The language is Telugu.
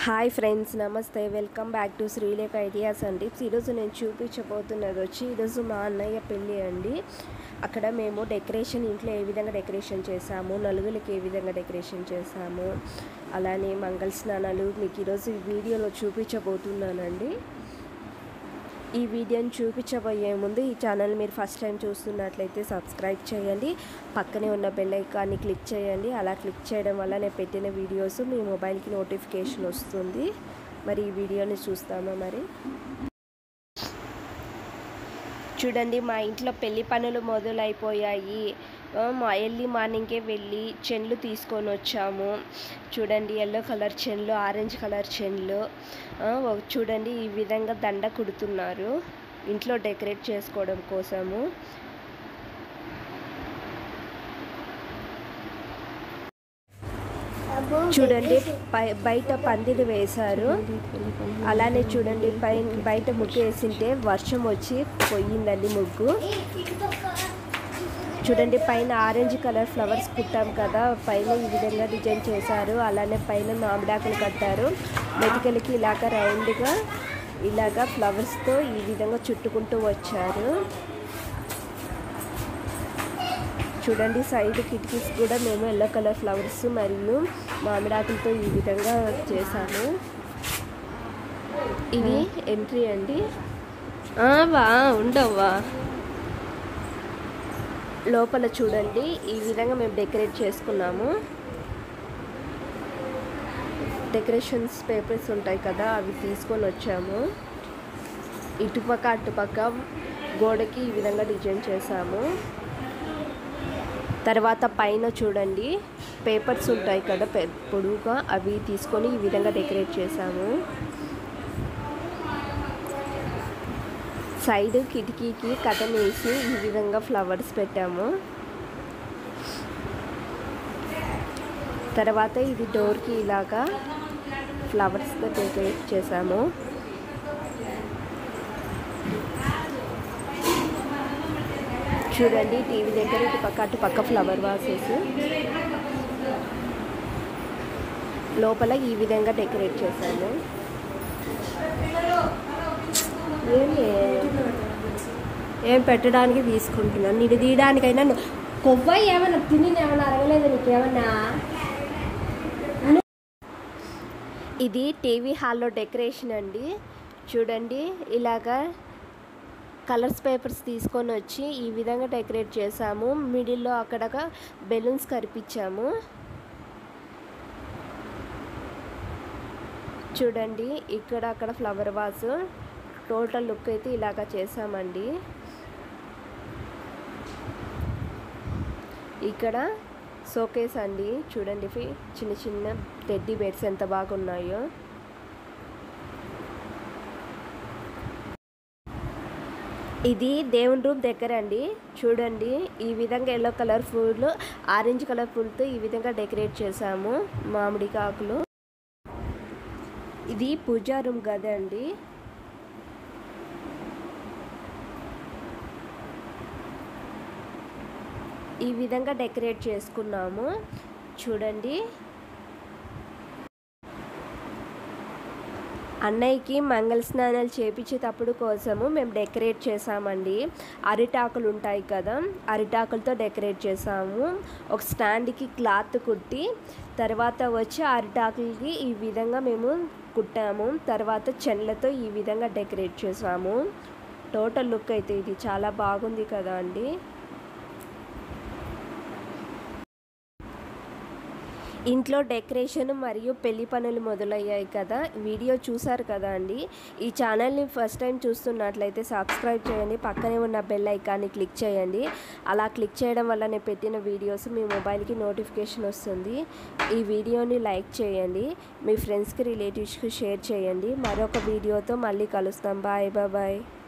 హాయ్ ఫ్రెండ్స్ నమస్తే welcome back to Srilekha ideas అండి ఈరోజు నేను చూపించబోతున్నది వచ్చి ఈరోజు మా అన్నయ్య పెళ్ళి అండి అక్కడ మేము డెకరేషన్ ఇంట్లో ఏ విధంగా డెకరేషన్ చేసాము నలుగులకి ఏ విధంగా డెకరేషన్ చేసాము అలానే మంగళ స్నానాలు మీకు ఈరోజు ఈ వీడియోలో చూపించబోతున్నానండి ఈ వీడియోని చూపించబోయే ముందు ఈ ఛానల్ మీరు ఫస్ట్ టైం చూస్తున్నట్లయితే సబ్స్క్రైబ్ చేయండి పక్కనే ఉన్న బెల్ ఐకాన్ని క్లిక్ చేయండి అలా క్లిక్ చేయడం వల్ల నేను పెట్టిన వీడియోస్ మీ మొబైల్కి నోటిఫికేషన్ వస్తుంది మరి ఈ వీడియోని చూస్తామా మరి చూడండి మా ఇంట్లో పెళ్లి పనులు మొదలైపోయాయి ఆ, మా ఎర్లీ మార్నింగే వెళ్ళి చెన్లు తీసుకొని వచ్చాము చూడండి ఎల్లో కలర్ చెన్లు ఆరెంజ్ కలర్ చెన్లు ఆ, ఒక- చూడండి ఈ విధంగా దండ కుడుతున్నారు ఇంట్లో డెకరేట్ చేసుకోవడం కోసము చూడండి పై బయట పందిరి వేశారు అలానే చూడండి పై బయట ముగ్గు వేసింటే వర్షం వచ్చి పోయిందండి ముగ్గు చూడండి పైన ఆరెంజ్ కలర్ ఫ్లవర్స్ కుట్టాం కదా పైన ఈ విధంగా డిజైన్ చేశారు అలానే పైన మామిడాకులు కట్టారు మెటికలకి ఇలాగ రౌండ్గా ఇలాగా ఫ్లవర్స్తో ఈ విధంగా చుట్టుకుంటూ వచ్చారు చూడండి సైడ్ కిటికీస్ కూడా మేము ఎల్లో కలర్ ఫ్లవర్స్ మరియు మామిడాకులతో ఈ విధంగా చేశాము ఇది ఎంట్రీ అండి ఆ, వా ఉండవా లోపల చూడండి ఈ విధంగా మేము డెకరేట్ చేసుకున్నాము డెకరేషన్స్ పేపర్స్ ఉంటాయి కదా అవి తీసుకొని వచ్చాము ఇటుపక్క అటుపక్క గోడకి ఈ విధంగా డిజైన్ చేసాము తర్వాత పైన చూడండి పేపర్స్ ఉంటాయి కదా పె- పొడుగుగా అవి తీసుకొని ఈ విధంగా డెకరేట్ చేసాము సైడ్ కిటికీకి కథం వేసి ఈ విధంగా ఫ్లవర్స్ పెట్టాము తర్వాత ఇది డోర్కి ఇలాగా ఫ్లవర్స్తో డెకరేట్ చేసాము చూడండి టీవీ దగ్గర ఇటు పక్క అటు పక్క ఫ్లవర్ వాసెస్ లోపల ఈ విధంగా డెకరేట్ చేశాను ఏమి ఏం పెట్టడానికి తీసుకుంటున్నాను నీకు తీయడానికైనా నువ్వు కొవ్వై ఏమన్నా తిని ఏమన్నా అరగలేదు నీకేమన్నా ఇది టీవీ హాల్లో డెకరేషన్ అండి చూడండి ఇలాగా కలర్స్ పేపర్స్ తీసుకొని వచ్చి ఈ విధంగా డెకరేట్ చేసాము మిడిల్లో అక్కడ బెలూన్స్ కరిపించాము చూడండి ఇక్కడ అక్కడ ఫ్లవర్ వాస్ టోటల్ లుక్ అయితే ఇలాగా చేసామండి ఇక్కడ షోకేస్ అండి చూడండి ఇవి చిన్న చిన్న టెడ్డీ బెడ్స్ ఎంత బాగున్నాయో ఇది దేవుని రూమ్ దగ్గర అండి చూడండి ఈ విధంగా ఎల్లో కలర్ పూలు ఆరెంజ్ కలర్ పూలతో ఈ విధంగా డెకరేట్ చేసాము మామిడి కాకులు ఇది పూజా రూమ్ గది అండి ఈ విధంగా డెకరేట్ చేసుకున్నాము చూడండి అన్నయ్యకి మంగళ స్నానాలు చేపించేటప్పుడు కోసము మేము డెకరేట్ చేసామండి అరిటాకులు ఉంటాయి కదా అరిటాకులతో డెకరేట్ చేసాము ఒక స్టాండ్కి క్లాత్ కుట్టి తర్వాత వచ్చి అరిటాకులకి ఈ విధంగా మేము కుట్టాము తర్వాత చెన్లతో ఈ విధంగా డెకరేట్ చేసాము టోటల్ లుక్ అయితే ఇది చాలా బాగుంది కదా అండి ఇంట్లో డెకరేషన్ మరియు పెళ్లి పనులు మొదలయ్యాయి కదా వీడియో చూసారు కదా అండి ఈ ఛానల్ని ఫస్ట్ టైం చూస్తున్నట్లయితే సబ్స్క్రైబ్ చేయండి పక్కనే ఉన్న బెల్ ఐకాన్ని క్లిక్ చేయండి అలా క్లిక్ చేయడం వల్ల నేను పెట్టిన వీడియోస్ మీ మొబైల్కి నోటిఫికేషన్ వస్తుంది ఈ వీడియోని లైక్ చేయండి మీ ఫ్రెండ్స్కి రిలేటివ్స్కి షేర్ చేయండి మరొక వీడియోతో మళ్ళీ కలుస్తాం బాయ్ బాయ్